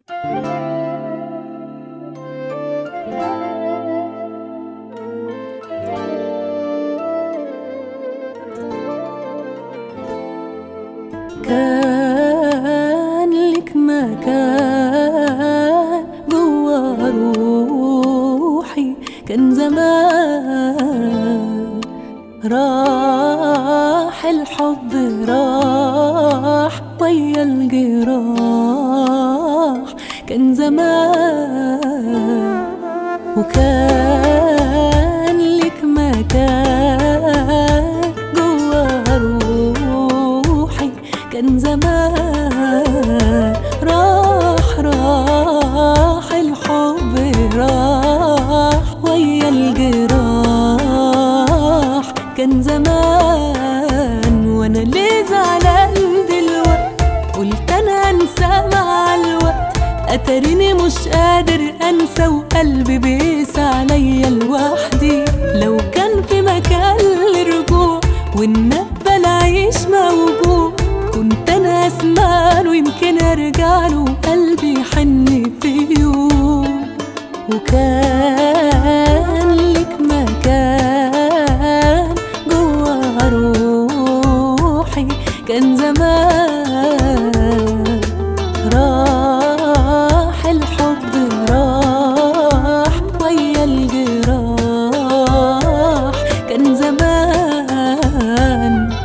كان لك مكان جوا روحي كان زمان راح الحب راح ويا الجراح كان زمان وكان لك مكان جوا روحي كان زمان راح راح الحب راح ويا الجراح كان زمان وانا ليه زعلان دلوقتي قلت انا انسى مع الوقت اتريني مش قادر انسى وقلبي بيس عليا لوحدي لو كان في مكان لرجوع والنبى العيش موجوع كنت انا اسمع له يمكن ارجع له وقلبي يحن في يوم وكان لك مكان جوا روحي كان زمان راح الحب راح ويا الجراح كان زمان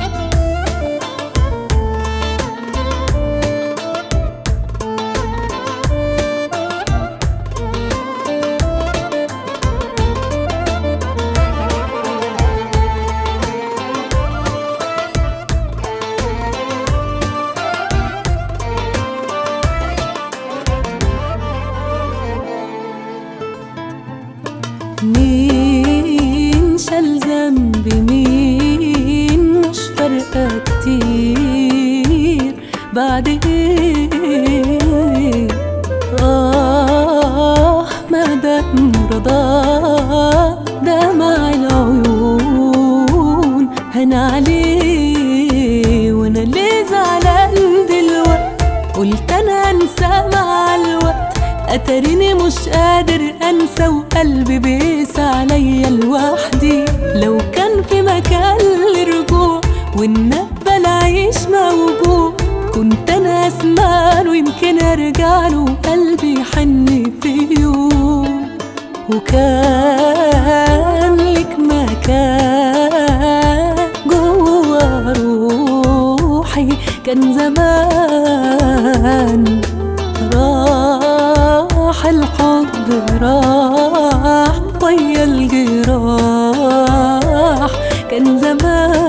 مين شال ذنبي مين مش فارقة كتير بعد ايه آه ما دام رضا دمع العيون هنا عليه وانا ليه زعلان دلوقتي قلت انا انسى مع الوقت اتريني مش قادر انسى وقلبي بيس عليا لوحدي لو كان في مكان لرجوع والنبى العيش موجوع كنت انا اسمع له يمكن ارجع له وقلبي يحن في يوم وكان لك مكان جوا روحي كان زمان راح الحب راح ويا الجراح كان زمان